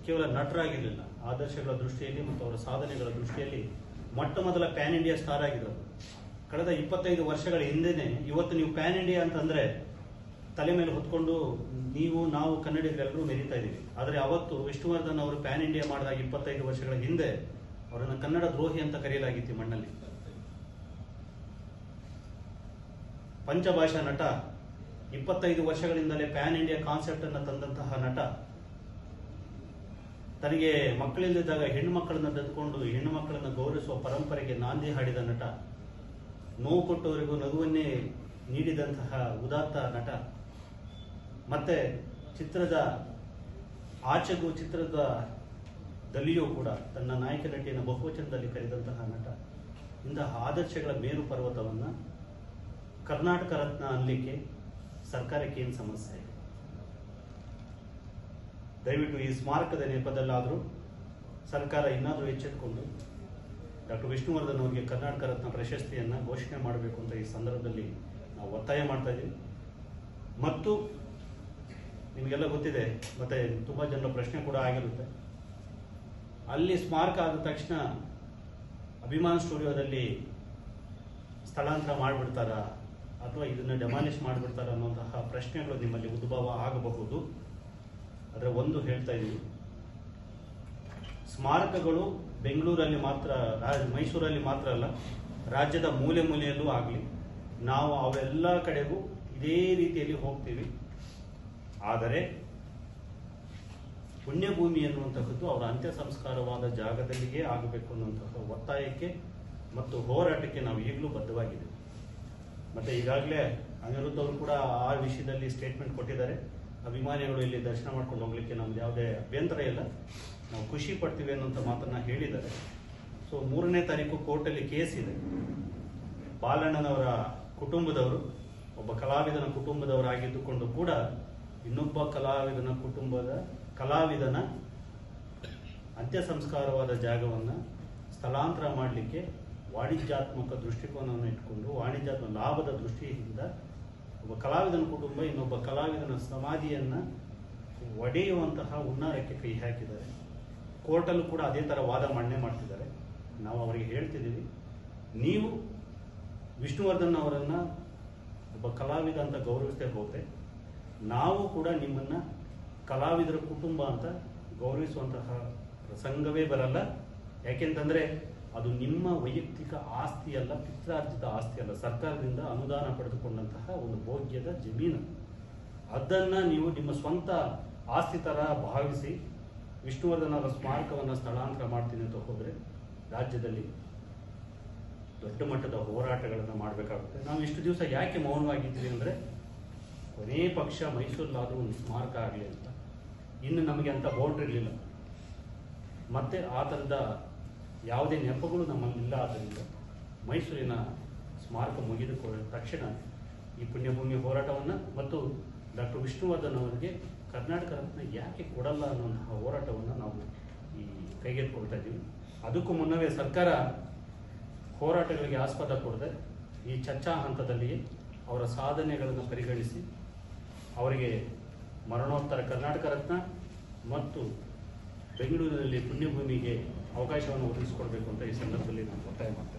ಕೇವಲ ನಟರಾಗಿರಲಿಲ್ಲ ಆದರ್ಶಗಳ ದೃಷ್ಟಿಯಲ್ಲಿ ಮತ್ತು ಅವರ ಸಾಧನೆಗಳ ದೃಷ್ಟಿಯಲ್ಲಿ ಮೊಟ್ಟ ಮೊದಲ ಪ್ಯಾನ್ ಇಂಡಿಯಾ ಸ್ಟಾರ್ ಆಗಿದ್ರು ಕಳೆದ ಇಪ್ಪತ್ತೈದು ವರ್ಷಗಳ ಹಿಂದೆನೆ ಇವತ್ತು ನೀವು ಪ್ಯಾನ್ ಇಂಡಿಯಾ ಅಂತಂದ್ರೆ ತಲೆ ಮೇಲೆ ಹೊತ್ಕೊಂಡು ನೀವು ನಾವು ಕನ್ನಡಿಗರೆಲ್ಲರೂ ಮೆರೀತಾ ಇದ್ದೀವಿ ಆದರೆ ಅವತ್ತು ವಿಷ್ಣುವರ್ಧನ್ ಅವರು ಪ್ಯಾನ್ ಇಂಡಿಯಾ ಮಾಡಿದಾಗ ಇಪ್ಪತ್ತೈದು ವರ್ಷಗಳ ಹಿಂದೆ ಅವರನ್ನು ಕನ್ನಡ ದ್ರೋಹಿ ಅಂತ ಕರೆಯಲಾಗಿತ್ತು ಈ ಮಣ್ಣಲ್ಲಿ ಪಂಚಭಾಷಾ ನಟ ಇಪ್ಪತ್ತೈದು ವರ್ಷಗಳಿಂದಲೇ ಪ್ಯಾನ್ ಇಂಡಿಯಾ ಕಾನ್ಸೆಪ್ಟ್ ಅನ್ನು ತಂದಂತಹ ನಟ ತನಗೆ ಮಕ್ಕಳಿಲ್ಲದಾಗ ಹೆಣ್ಣು ಮಕ್ಕಳನ್ನ ತೆಗೆದುಕೊಂಡು ಹೆಣ್ಣು ಮಕ್ಕಳನ್ನ ಗೌರವಿಸುವ ಪರಂಪರೆಗೆ ನಾಂದಿ ಹಾಡಿದ ನಟ ನೋವು ಕೊಟ್ಟವರಿಗೂ ನಗುವನ್ನೇ ನೀಡಿದಂತಹ ಉದಾತ್ತ ನಟ ಮತ್ತೆ ಚಿತ್ರದ ಆಚೆಗೂ ಚಿತ್ರದ ದಲ್ಲಿಯೂ ಕೂಡ ತನ್ನ ನಾಯಕ ನಟಿಯನ್ನು ಬಹುವಚನದಲ್ಲಿ ಕರೆದಂತಹ ನಟ ಇಂತಹ ಆದರ್ಶಗಳ ಮೇರು ಪರ್ವತವನ್ನ ಕರ್ನಾಟಕ ರತ್ನ ಅನ್ಲಿಕ್ಕೆ ಸರ್ಕಾರಕ್ಕೆ ಏನು ಸಮಸ್ಯೆ ಇದೆ ದಯವಿಟ್ಟು ಈ ಸ್ಮಾರಕದ ನೆಪದಲ್ಲಾದರೂ ಸರ್ಕಾರ ಇನ್ನಾದರೂ ಎಚ್ಚೆತ್ತುಕೊಂಡು ಡಾಕ್ಟರ್ ವಿಷ್ಣುವರ್ಧನ್ ಅವರಿಗೆ ಕರ್ನಾಟಕ ರತ್ನ ಪ್ರಶಸ್ತಿಯನ್ನು ಘೋಷಣೆ ಮಾಡಬೇಕು ಅಂತ ಈ ಸಂದರ್ಭದಲ್ಲಿ ನಾವು ಒತ್ತಾಯ ಮಾಡ್ತಾ ಇದ್ದೀವಿ ಮತ್ತು ನಿಮಗೆಲ್ಲ ಗೊತ್ತಿದೆ ಮತ್ತೆ ತುಂಬ ಜನರ ಪ್ರಶ್ನೆ ಕೂಡ ಆಗಿರುತ್ತೆ ಅಲ್ಲಿ ಸ್ಮಾರಕ ಆದ ತಕ್ಷಣ ಅಭಿಮಾನ್ ಸ್ಟುಡಿಯೋದಲ್ಲಿ ಸ್ಥಳಾಂತರ ಮಾಡಿಬಿಡ್ತಾರ ಅಥವಾ ಇದನ್ನು ಡೆಮಾಲಿಷ್ ಮಾಡಿಬಿಡ್ತಾರ ಅನ್ನುವಂತಹ ಪ್ರಶ್ನೆಗಳು ನಿಮ್ಮಲ್ಲಿ ಉದ್ಭವ ಆಗಬಹುದು ಆದರೆ ಒಂದು ಹೇಳ್ತಾ ಇದ್ದೀವಿ ಸ್ಮಾರಕಗಳು ಬೆಂಗಳೂರಲ್ಲಿ ಮಾತ್ರ ರಾ- ಮೈಸೂರಲ್ಲಿ ಮಾತ್ರ ಅಲ್ಲ ರಾಜ್ಯದ ಮೂಲೆ ಮೂಲೆಯಲ್ಲೂ ಆಗಲಿ ನಾವು ಅವೆಲ್ಲ ಕಡೆಗೂ ಇದೇ ರೀತಿಯಲ್ಲಿ ಹೋಗ್ತೀವಿ ಆದರೆ ಪುಣ್ಯಭೂಮಿ ಎನ್ನುವಂತಹದ್ದು ಅವರ ಅಂತ್ಯ ಸಂಸ್ಕಾರವಾದ ಜಾಗದಲ್ಲಿಯೇ ಆಗಬೇಕು ಅನ್ನುವಂತಹ ಒತ್ತಾಯಕ್ಕೆ ಮತ್ತು ಹೋರಾಟಕ್ಕೆ ನಾವು ಈಗಲೂ ಬದ್ಧವಾಗಿದ್ದೀವಿ ಮತ್ತೆ ಈಗಾಗಲೇ ಅನಿರುದ್ಧ ಅವರು ಕೂಡ ಆ ವಿಷಯದಲ್ಲಿ ಸ್ಟೇಟ್ಮೆಂಟ್ ಕೊಟ್ಟಿದ್ದಾರೆ ಅಭಿಮಾನಿಗಳು ಇಲ್ಲಿ ದರ್ಶನ ಮಾಡ್ಕೊಂಡು ಹೋಗ್ಲಿಕ್ಕೆ ನಮ್ದು ಯಾವುದೇ ಅಭ್ಯಂತರ ಇಲ್ಲ ನಾವು ಖುಷಿ ಪಡ್ತೀವಿ ಅನ್ನೋಂಥ ಮಾತನ್ನ ಹೇಳಿದ್ದಾರೆ ಸೊ ಮೂರನೇ ತಾರೀಕು ಕೋರ್ಟಲ್ಲಿ ಕೇಸ್ ಇದೆ ಬಾಲಣ್ಣನವರ ಕುಟುಂಬದವರು ಒಬ್ಬ ಕಲಾವಿದನ ಕುಟುಂಬದವರಾಗಿದ್ದುಕೊಂಡು ಕೂಡ ಇನ್ನೊಬ್ಬ ಕಲಾವಿದನ ಕುಟುಂಬದ ಕಲಾವಿದನ ಅಂತ್ಯ ಸಂಸ್ಕಾರವಾದ ಜಾಗವನ್ನು ಸ್ಥಳಾಂತರ ಮಾಡಲಿಕ್ಕೆ ವಾಣಿಜ್ಯಾತ್ಮಕ ದೃಷ್ಟಿಕೋನವನ್ನು ಇಟ್ಕೊಂಡು ವಾಣಿಜ್ಯಾತ್ಮಕ ಲಾಭದ ದೃಷ್ಟಿಯಿಂದ ಒಬ್ಬ ಕಲಾವಿದನ ಕುಟುಂಬ ಇನ್ನೊಬ್ಬ ಕಲಾವಿದನ ಸಮಾಧಿಯನ್ನು ಒಡೆಯುವಂತಹ ಹುನ್ನಾರಕ್ಕೆ ಕೈ ಹಾಕಿದ್ದಾರೆ ಕೋರ್ಟಲ್ಲೂ ಕೂಡ ಅದೇ ಥರ ವಾದ ಮಂಡನೆ ಮಾಡ್ತಿದ್ದಾರೆ ನಾವು ಅವರಿಗೆ ಹೇಳ್ತಿದ್ದೀವಿ ನೀವು ವಿಷ್ಣುವರ್ಧನ್ ಅವರನ್ನ ಒಬ್ಬ ಕಲಾವಿದ ಅಂತ ಗೌರವಿಸದೆ ಹೋದ್ರೆ ನಾವು ಕೂಡ ನಿಮ್ಮನ್ನ ಕಲಾವಿದರ ಕುಟುಂಬ ಅಂತ ಗೌರವಿಸುವಂತಹ ಪ್ರಸಂಗವೇ ಬರಲ್ಲ ಯಾಕೆಂತಂದ್ರೆ ಅದು ನಿಮ್ಮ ವೈಯಕ್ತಿಕ ಆಸ್ತಿ ಅಲ್ಲ ಪಿತ್ರಾರ್ಜಿತ ಆಸ್ತಿ ಅಲ್ಲ ಸರ್ಕಾರದಿಂದ ಅನುದಾನ ಪಡೆದುಕೊಂಡಂತಹ ಒಂದು ಭೋಗ್ಯದ ಜಮೀನು ಅದನ್ನ ನೀವು ನಿಮ್ಮ ಸ್ವಂತ ಆಸ್ತಿ ತರ ಭಾವಿಸಿ ವಿಷ್ಣುವರ್ಧನ್ ಅವರ ಸ್ಮಾರಕವನ್ನು ಸ್ಥಳಾಂತರ ಮಾಡ್ತೀನಿ ಅಂತ ಹೋದ್ರೆ ರಾಜ್ಯದಲ್ಲಿ ದೊಡ್ಡ ಮಟ್ಟದ ಹೋರಾಟಗಳನ್ನು ಮಾಡಬೇಕಾಗುತ್ತೆ ನಾವು ಇಷ್ಟು ದಿವಸ ಯಾಕೆ ಮೌನವಾಗಿದ್ದೀವಿ ಅಂದರೆ ಕೊನೇ ಪಕ್ಷ ಮೈಸೂರಲ್ಲಾದರೂ ಒಂದು ಸ್ಮಾರಕ ಆಗಲಿ ಅಂತ ಇನ್ನು ನಮಗೆ ಅಂತ ಬೌಂಡ್ರಿ ಇರಲಿಲ್ಲ ಮತ್ತೆ ಆ ಥರದ ಯಾವುದೇ ನೆಪಗಳು ನಮ್ಮಲ್ಲಿಲ್ಲ ಆದ್ದರಿಂದ ಮೈಸೂರಿನ ಸ್ಮಾರಕ ಮುಗಿದ ಕೂ- ತಕ್ಷಣ ಈ ಪುಣ್ಯಭೂಮಿ ಹೋರಾಟವನ್ನು ಮತ್ತು ಡಾಕ್ಟರ್ ವಿಷ್ಣುವರ್ಧನ್ ಅವರಿಗೆ ಕರ್ನಾಟಕ ರತ್ನ ಯಾಕೆ ಕೊಡಲ್ಲ ಅನ್ನುವಂತಹ ಹೋರಾಟವನ್ನು ನಾವು ಈ ಕೈಗೆತ್ತಿಕೊಳ್ತಾ ಇದ್ದೀವಿ ಅದಕ್ಕೂ ಮುನ್ನವೇ ಸರ್ಕಾರ ಹೋರಾಟಗಳಿಗೆ ಆಸ್ಪದ ಕೊಡದೆ ಈ ಚರ್ಚಾ ಹಂತದಲ್ಲಿಯೇ ಅವರ ಸಾಧನೆಗಳನ್ನು ಪರಿಗಣಿಸಿ ಅವರಿಗೆ ಮರಣೋತ್ತರ ಕರ್ನಾಟಕ ರತ್ನ ಮತ್ತು ಬೆಂಗಳೂರಿನಲ್ಲಿ ಪುಣ್ಯಭೂಮಿಗೆ ಅವಕಾಶವನ್ನು ಒದಗಿಸಿಕೊಡ್ಬೇಕು ಅಂತ ಈ ಸಂದರ್ಭದಲ್ಲಿ ನಾನು ಒತ್ತಾಯ ಮಾಡ್ತೇನೆ